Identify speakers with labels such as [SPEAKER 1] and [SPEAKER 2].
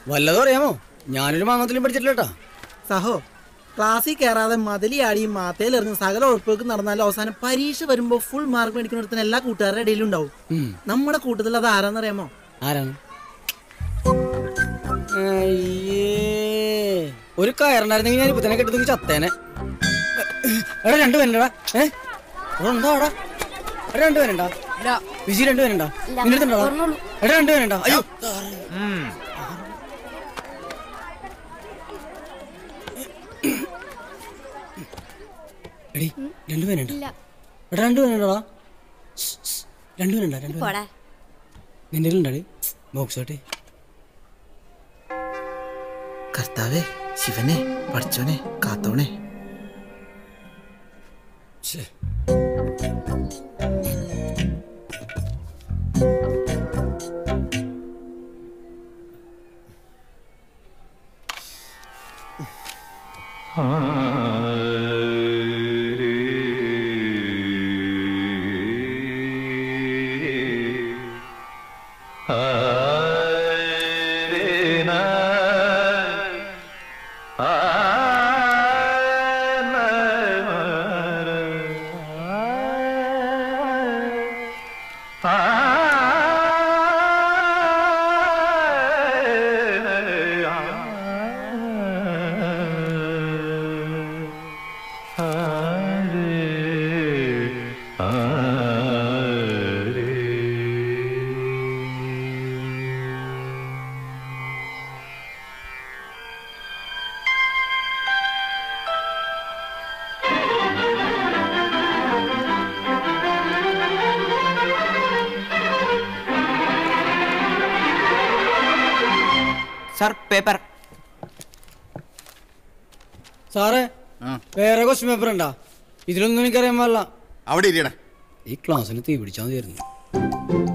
[SPEAKER 1] വല്ലതും അറിയാമോ ഞാനൊരു മാങ്ങത്തിലും പഠിച്ചിട്ടില്ല കേട്ടാ
[SPEAKER 2] സഹോ ക്ലാസ്സിൽ കയറാതെ മതിലി ആടിയും മാത്തയിലെറിഞ്ഞ് സകല ഉറപ്പുകൾക്ക് നടന്നാലും അവസാനം പരീക്ഷ വരുമ്പോൾ ഫുൾ മാർക്ക് മേടിക്കുന്നിടത്തിന് എല്ലാ കൂട്ടുകാരുടെ ഇടയിലും ഉണ്ടാവും
[SPEAKER 1] ഉം.
[SPEAKER 2] നമ്മുടെ കൂട്ടത്തിൽ അത് ആരാന്നറിയാമോ
[SPEAKER 1] ആരാണ് അയ്യേ. ഒരു കയറുണ്ടായിരുന്നെങ്കിൽ ഞാൻ ഇപ്പൊ തന്നെ കെട്ടുന്നെങ്കിൽ ചത്തേനെ എടാ രണ്ടുപേരുണ്ടാ ഏ എടാ എന്താ എടാ എടാ രണ്ടുപേരുണ്ടാ വിജി രണ്ടുപേരുണ്ടാ നിന്റെ അടുത്തുണ്ടോ എടാ രണ്ടുപേരുണ്ടാ അയ്യോ എടി രണ്ടുപേരുണ്ടോ എടാ രണ്ടുപേരുണ്ടോടാ രണ്ടുപേരുണ്ടാ രണ്ടുപേരുണ്ടോ
[SPEAKER 3] പോടാ
[SPEAKER 1] നിന്റെ ഉണ്ടാടി ബോക്സ് ആട്ടെ
[SPEAKER 2] കർത്താവേ ശിവനെ പഠിച്ചോനെ കാത്തോണേ
[SPEAKER 4] സർ പേപ്പർ
[SPEAKER 1] സാറേ വേറെ ക്വസ്റ്റ്യൻ പേപ്പർ ഉണ്ടാ ഇതിലൊന്നും എനിക്കറിയാൻ പാടില്ല
[SPEAKER 5] അവിടെ ഇരിയണേ
[SPEAKER 1] ഈ ക്ലാസ്സിന് തീ പിടിച്ചാൽ മതിയായിരുന്നു